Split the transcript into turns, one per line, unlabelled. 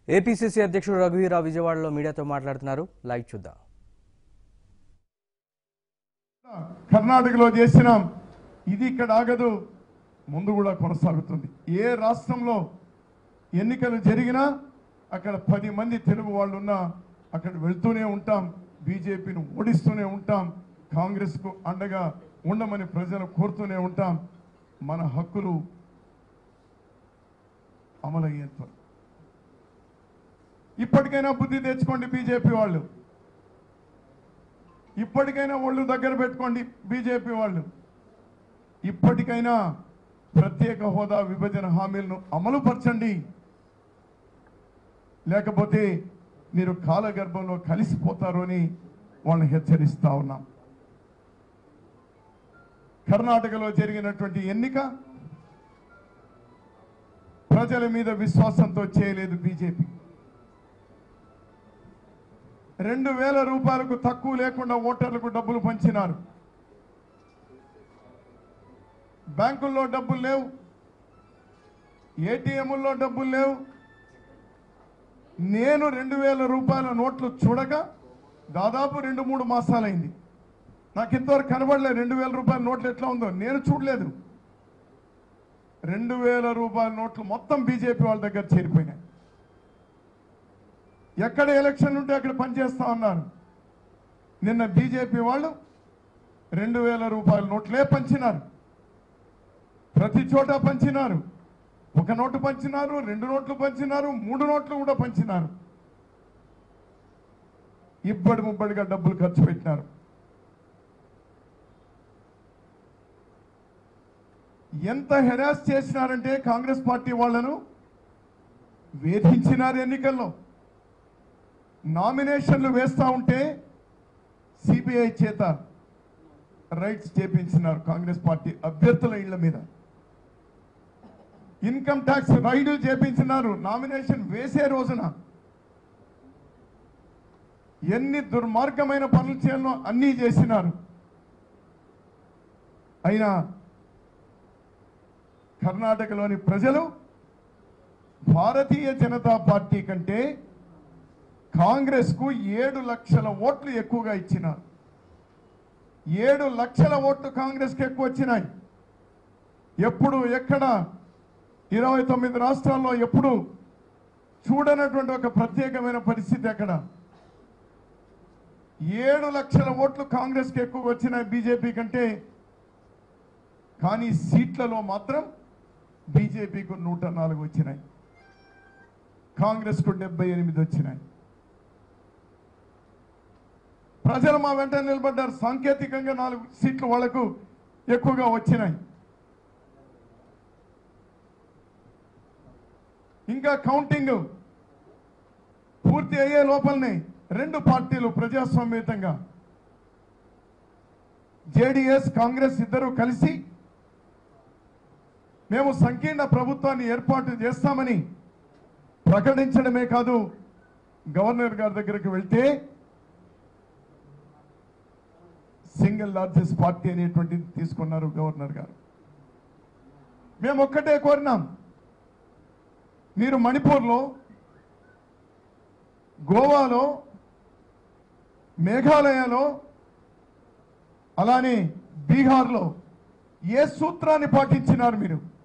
APCC అధ్యక్షుడు రఘువీరావు విజయవాడలో మీడియాతో మాట్లాడుతున్నారు లైవ్ చూద్దాం
కర్ణాటకలో చేసినాం ఇది ఇక్కడ ఆగదు ముందు కూడా కొనసాగుతుంది ఏ రాష్ట్రంలో ఎన్నికలు జరిగినా అక్కడ పది మంది తెలుగు వాళ్ళు ఉన్నా అక్కడ వెళ్తూనే ఉంటాం బీజేపీని ఓడిస్తూనే ఉంటాం కాంగ్రెస్కు అండగా ఉండమని ప్రజలు కోరుతూనే ఉంటాం మన హక్కులు అమలయ్యేంత వరకు. ఇప్పటికైనా బుద్ధి తెచ్చుకోండి బీజేపీ వాళ్ళు ఇప్పటికైనా ఒళ్ళు దగ్గర పెట్టుకోండి బీజేపీ వాళ్ళు ఇప్పటికైనా ప్రత్యేక హోదా విభజన హామీలను అమలుపరచండి లేకపోతే మీరు కాలగర్భంలో కలిసిపోతారు అని వాళ్ళని హెచ్చరిస్తా ఉన్నాం కర్ణాటకలో జరిగినటువంటి ఎన్నిక ప్రజల మీద విశ్వాసంతో చేయలేదు బీజేపీ రెండు వేల రూపాయలకు తక్కువ లేకుండా ఓటర్లకు డబ్బులు పంచినారు బ్యాంకుల్లో డబ్బులు లేవు ఏటీఎంల్లో డబ్బులు లేవు నేను రెండు వేల రూపాయల నోట్లు చూడగా దాదాపు రెండు మూడు మాసాలైంది నాకు ఇంతవరకు కనబడలేదు రెండు వేల రూపాయల నోట్లు ఎట్లా ఉందో నేను చూడలేదు రెండు వేల రూపాయల నోట్లు మొత్తం బీజేపీ వాళ్ళ దగ్గర చేరిపోయినాయి ఎక్కడ ఎలక్షన్ ఉంటే అక్కడ పనిచేస్తా ఉన్నారు నిన్న బీజేపీ వాళ్ళు రెండు వేల రూపాయల నోట్లే పంచినారు ప్రతి చోట పంచినారు ఒక నోటు పంచినారు రెండు నోట్లు పంచినారు మూడు నోట్లు కూడా పంచినారు ఇబ్బడి ముబ్బడిగా డబ్బులు ఖర్చు పెట్టినారు ఎంత హెరాస్ చేసినారంటే కాంగ్రెస్ పార్టీ వాళ్ళను వేధించినారు ఎన్నికల్లో నామినేషన్లు వేస్తా ఉంటే సిబిఐ చేత రైట్స్ చేపించినారు కాంగ్రెస్ పార్టీ అభ్యర్థుల ఇళ్ల మీద ఇన్కమ్ ట్యాక్స్ రైడులు చేపించినారు నామినేషన్ వేసే రోజున ఎన్ని దుర్మార్గమైన పనులు చేయాలో అన్నీ చేసినారు అయినా కర్ణాటకలోని ప్రజలు భారతీయ జనతా పార్టీ కంటే కాంగ్రెస్ కు ఏడు లక్షల ఓట్లు ఎక్కువగా ఇచ్చినారు ఏడు లక్షల ఓట్లు కాంగ్రెస్ కి ఎక్కువ వచ్చినాయి ఎప్పుడు ఎక్కడ ఇరవై తొమ్మిది రాష్ట్రాల్లో ఎప్పుడు చూడనటువంటి ఒక ప్రత్యేకమైన పరిస్థితి అక్కడ ఏడు లక్షల ఓట్లు కాంగ్రెస్ కి ఎక్కువ వచ్చినాయి బీజేపీ కంటే కానీ సీట్లలో మాత్రం బీజేపీకు నూట నాలుగు వచ్చినాయి కాంగ్రెస్కు డెబ్బై ఎనిమిది వచ్చినాయి ప్రజలు మా వెంట నిలబడ్డారు సాంకేతికంగా నాలుగు సీట్లు వాళ్లకు ఎక్కువగా వచ్చినాయి ఇంకా కౌంటింగ్ పూర్తి అయ్యే లోపలనే రెండు పార్టీలు ప్రజాస్వామ్యతంగా జేడిఎస్ కాంగ్రెస్ ఇద్దరు కలిసి మేము సంకీర్ణ ప్రభుత్వాన్ని ఏర్పాటు చేస్తామని ప్రకటించడమే కాదు గవర్నర్ గారి దగ్గరికి వెళ్తే సింగిల్ లార్జెస్ట్ పార్టీ అనేటువంటిది తీసుకున్నారు గవర్నర్ గారు మేము ఒక్కటే కోరినాం మీరు మణిపూర్లో గోవాలో మేఘాలయలో అలానే బీహార్లో ఏ సూత్రాన్ని పాటించినారు మీరు